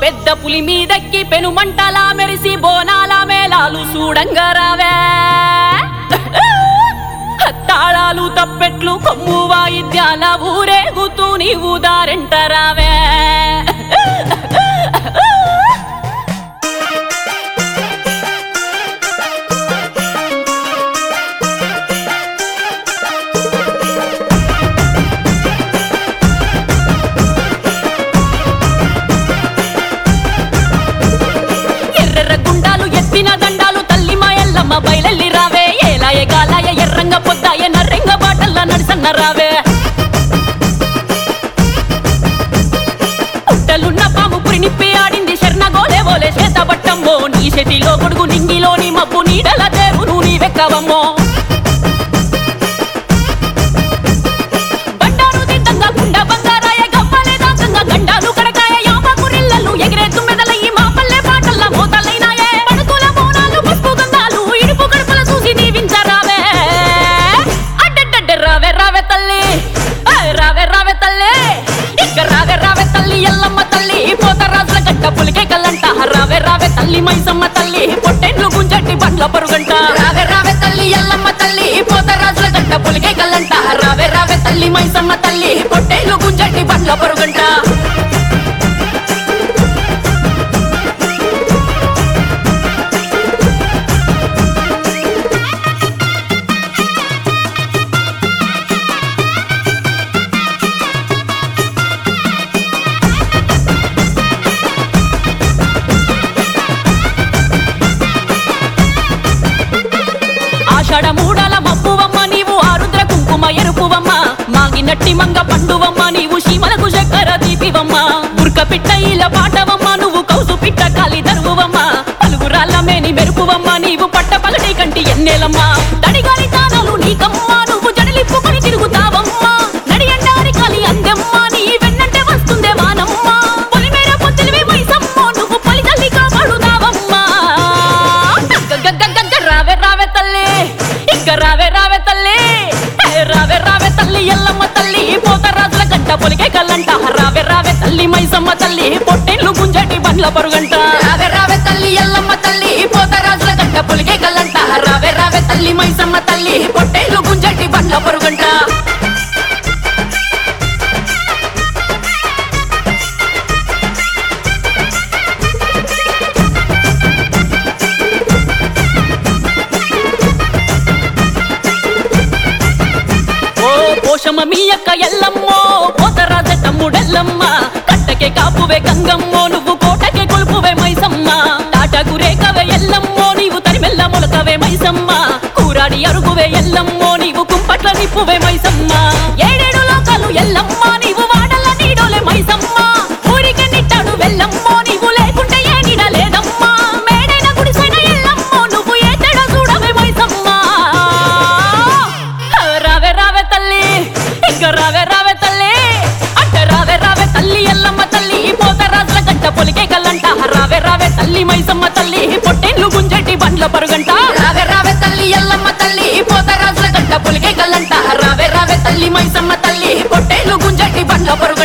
పెద్ద పులి మీదెక్కి పెనుమంటలా మెరిసి బోనాల మేళాలు చూడంగా రావే తాళాలు తప్పెట్లు కొమ్ము వాయిద్యాల ఊరేగుతూ నీవు దారెంటరావే ఎర్రెర్ర గుండాలు ఎత్తిన దండాలు తల్లి మా ఎల్లమ్మ బయలెల్లి రావే ఏలాయ గాలాయ ఎర్రంగ పొద్దాయ నర్రెంగ బాటల్ల నడిసన్న రావే పుట్టలున్న పాము పురినిప్పి ఆడింది శర్ణ గోలే ఓలే చేత బట్టమ్మో నీ చేతిలో గొడుగు నింగిలోని మబ్బు నీడల దేవును నీవెక్కవమ్మో బండారు దిద్దంగా గుండ బంగారాయ గవ్వలే దాకంగా గండాలు కడకాయ యామ కురిల్లలు ఎగిరే తుమ్మెదలయ్యి మా పల్లె పాటల్ల మోతలైనాయే పడుకుల మోనాలు పసుపు గంధాలు ఇడుపు గడుపుల చూసి దీవించరావే అడ్డడ్డడ్డ రావే రావే తల్లి ఆ, రావే రావే తల్లి ఇక రావే రావే తల్లి ఎల్లమ్మ తల్లి పోతరాజుల గడ్డ పులికే కల్లంట రావే రావే తల్లి మైసమ్మ తల్లి పొట్టెండ్లు గుంజట్టి బండ్ల పరుగంట రావే రావే తల్లి ఎల్లమ్మ తల్లి పోతరాజుల గడ్డ పులికే కల్లంట రావే రావే తల్లి మైసమ్మ తల్లి పొట్టేలు గుంజట్టి బండ్ల పరుగంట ఆషాఢ మూడల మబ్బువమ్మ నీవు ఆరుద్ర కుంకుమ ఎరుపువమ్మ మాగినట్టి మంగ పండువమ్మ నీవు శీమలకు చక్కెర దీపివమ్మ బుర్క పిట్ట ఈల పాటవమ్మ నువ్వు కౌసు పిట్ట కాలి దరువువమ్మ పలుగురాళ్ళ మేని మెరుపువమ్మ నీవు పట్ట పగటి కంటి ఎన్నేలమ్మ తడిగాని తానాలు నీకమ్మ నువ్వు జడలిప్పుకొని తిరుగుతావమ్మ నడియండారి కాలి అందెమ్మ నీ వెన్నంటే వస్తుందే వానమ్మ పొలిమేర పొత్తిలివి మైసమ్మ నువ్వు పలి తల్లి కాపాడుతావమ్మా గగ్గగ్గగ్గగ్గ రావే రావే తల్లి ఇక రావే రావే తల్లి ఏ రావే రావే తల్లి ఎల్లమ్మ తల్లి పోతరాజుల గంట పొలికే కల్లంట రావే రావే తల్లి మైసమ్మ తల్లి పొట్టెళ్ళు గుంజటి బండ్ల పరుగంట రావే రావే తల్లి ఎల్లమ్మ తల్లి పోతరాజుల గంట పొలికే కల్లంట రావే రావే తల్లి మైసమ్మ తల్లి పొట్టెళ్ళు గుంజటి బండ్ల పరుగంట ఓ పోషమ మీ యొక్క ఎల్లమ్మో పోతరాజ తమ్ముడెల్లమ్మ కట్టకే కాపువే గంగమ్మో నువ్వు కోటకే కొలుపువే మైసమ్మ తాటకు రేఖవే ఎల్లమ్మో నీవు తరిమెల్ల మొలకవే మైసమ్మ కూరాడి అరుగువే ఎల్లమ్మో నీవు కుంపట్ల నిప్పువే మైసమ్మ ఏడేడు లోకాలు ఎల్లమ్మ నీవు వాడల నీడోలే మైసమ్మ ఊరికి నిట్టాడు వెళ్ళమ్మో నీవు లేకుంటే ఏ నీడ లేదమ్మా మేడైన గుడిసైన ఎల్లమ్మో నువ్వు ఏ తేడ చూడవే మైసమ్మ రావే రావే తల్లి ఇక రావే రావే తల్లి అట్ట రావే రావే తల్లి ఎల్లమ్మ తల్లి పోతరాజుల గంట పొలికే కల్లంట రావే రావే తల్లి మైసమ్మ తల్లి పొట్టేళ్ళు గుంజటి బండ్ల పరుగంట రావే రావే తల్లి ఎల్లమ్మ తల్లి పోతరాజుల గంట పొలికే కల్లంట రావే రావే తల్లి మైసమ్మ తల్లి పొట్టేళ్ళు గుంజటి బండ్ల పరుగంట